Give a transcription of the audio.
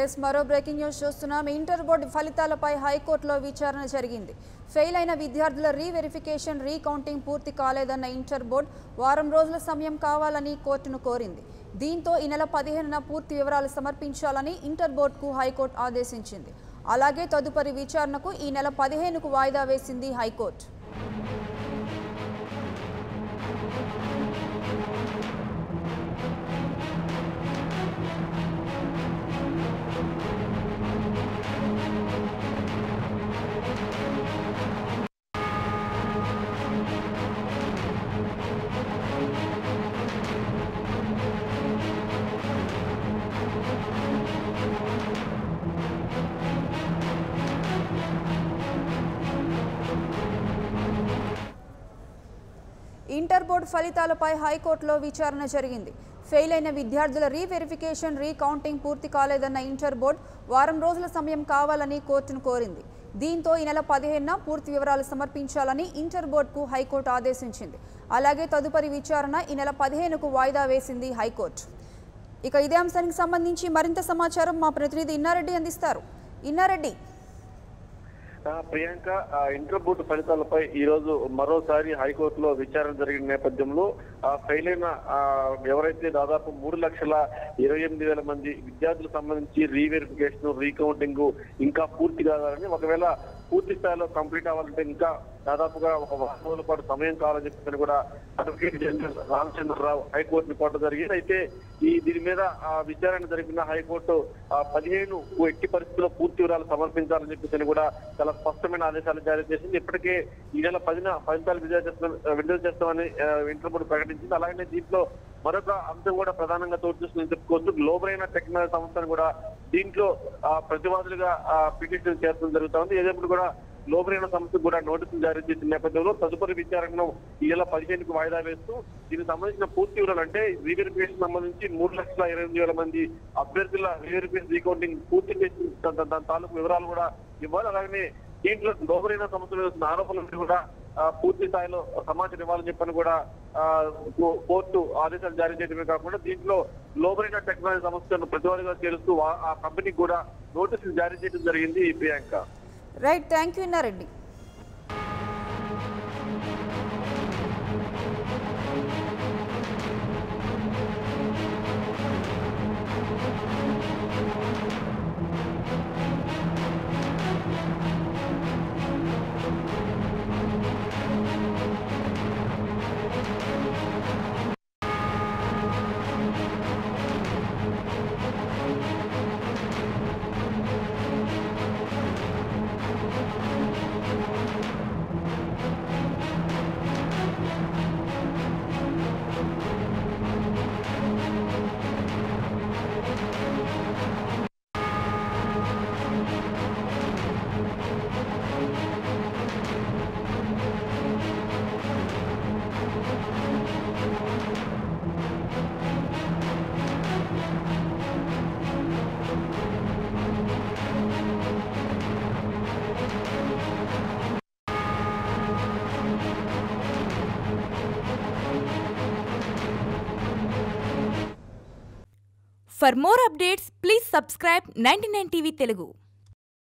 Yes మరో breaking news చూస్తున్నాం inter board ఫలితాలపై హైకోర్టులో విచారణ జరిగింది ఫెయిల్ అయిన విద్యార్థుల రీవెరిఫికేషన్ రీకౌంటింగ్ పూర్తి కాలేదన్న ఇంటర్ బోర్డు వారం రోజుల సమయం కావాలని కోర్టును కోరింది దీంతో ఈ నెల పదిహేనున పూర్తి వివరాలు సమర్పించాలని ఇంటర్ బోర్డుకు హైకోర్టు ఆదేశించింది అలాగే తదుపరి విచారణకు ఈ నెల పదిహేనుకు వాయిదా వేసింది హైకోర్టు ఇంటర్ బోర్డు ఫలితాలపై హైకోర్టులో విచారణ జరిగింది ఫెయిల్ అయిన విద్యార్థుల రీవెరిఫికేషన్ రీకౌంటింగ్ పూర్తి కాలేదన్న ఇంటర్ బోర్డు వారం రోజుల సమయం కావాలని కోర్టును కోరింది దీంతో ఈ నెల పదిహేనున పూర్తి వివరాలు సమర్పించాలని ఇంటర్ బోర్డుకు హైకోర్టు ఆదేశించింది అలాగే తదుపరి విచారణ ఈ నెల పదిహేనుకు వాయిదా వేసింది హైకోర్టు ఇక ఇదే అంశానికి సంబంధించి మరింత సమాచారం మా ప్రతినిధి ఇన్నారెడ్డి అందిస్తారు ఇన్నారెడ్డి ఆ, ప్రియాంక ఆ, ఇంటర్ బోర్డు ఫలితాలపై ఈ రోజు మరోసారి హైకోర్టులో విచారణ జరిగిన నేపథ్యంలో ఆ, ఫెయిల్ అయిన ఆ, ఎవరైతే దాదాపు మూడు లక్షల ఇరవై ఎనిమిది వేల మంది విద్యార్థులకు సంబంధించి రీవెరిఫికేషన్ రీకౌంటింగ్ ఇంకా పూర్తి కావాలని ఒకవేళ పూర్తి స్థాయిలో కంప్లీట్ అవ్వాలంటే ఇంకా దాదాపుగా ఒక వారం రోజుల పాటు సమయం కావాలని చెప్పి కూడా అడ్వకేట్ జనరల్ రామచంద్రరావు హైకోర్టుని కోరడం జరిగింది అయితే ఈ దీని మీద ఆ, విచారణ జరిపిన హైకోర్టు ఆ, పదిహేను ఎట్టి పరిస్థితుల్లో పూర్తి వివరాలు సమర్పించాలని చెప్పేసి కూడా చాలా స్పష్టమైన ఆదేశాలు జారీ చేసింది ఇప్పటికే ఈ నెల పదిన ఫలితాలు విడుదల చేస్తాం విడుదల చేస్తామని ఆ, ఇంటర్ బోర్డు ప్రకటించింది అలాగే దీంట్లో మరొక అంశం కూడా ప్రధానంగా చోటు చేసుకుని చెప్పుకోవచ్చు గ్లోబల్ అయిన టెక్నాలజీ సంస్థను కూడా దీంట్లో ఆ, ప్రతివాదులుగా పిటిషన్ చేర్చడం జరుగుతా ఉంది ఏదేప్పుడు కూడా లోబరైన సంస్థకు కూడా నోటీసులు జారీ చేసిన నేపథ్యంలో తదుపరి విచారణను ఈ నెల పదిహేనుకు వాయిదా వేస్తూ దీనికి సంబంధించిన పూర్తి వివరాలు అంటే రీవెరిఫికేషన్ సంబంధించి మూడు లక్షల ఇరవై ఎనిమిది వేల మంది అభ్యర్థుల రీవెరిఫికేషన్ రీకౌంటింగ్ పూర్తి చేసి దా- దా- దాని తాలూకు వివరాలు కూడా ఇవ్వాలి అలాగే దీంట్లో లోబరైన సంస్థలు వేస్తున్న ఆరోపణలను కూడా ఆ, పూర్తి స్థాయిలో సమాచారం ఇవ్వాలని చెప్పని కూడా ఆ, కో- కోర్టు ఆదేశాలు జారీ చేయడమే కాకుండా దీంట్లో లోబరైన టెక్నాలజీ సంస్థను ప్రతివాదిగా చేరుస్తూ ఆ- ఆ కంపెనీకి కూడా నోటీసులు జారీ చేయడం జరిగింది ఈ Priyanka right thank you Innareddy For more updates, please subscribe 99 TV Telugu.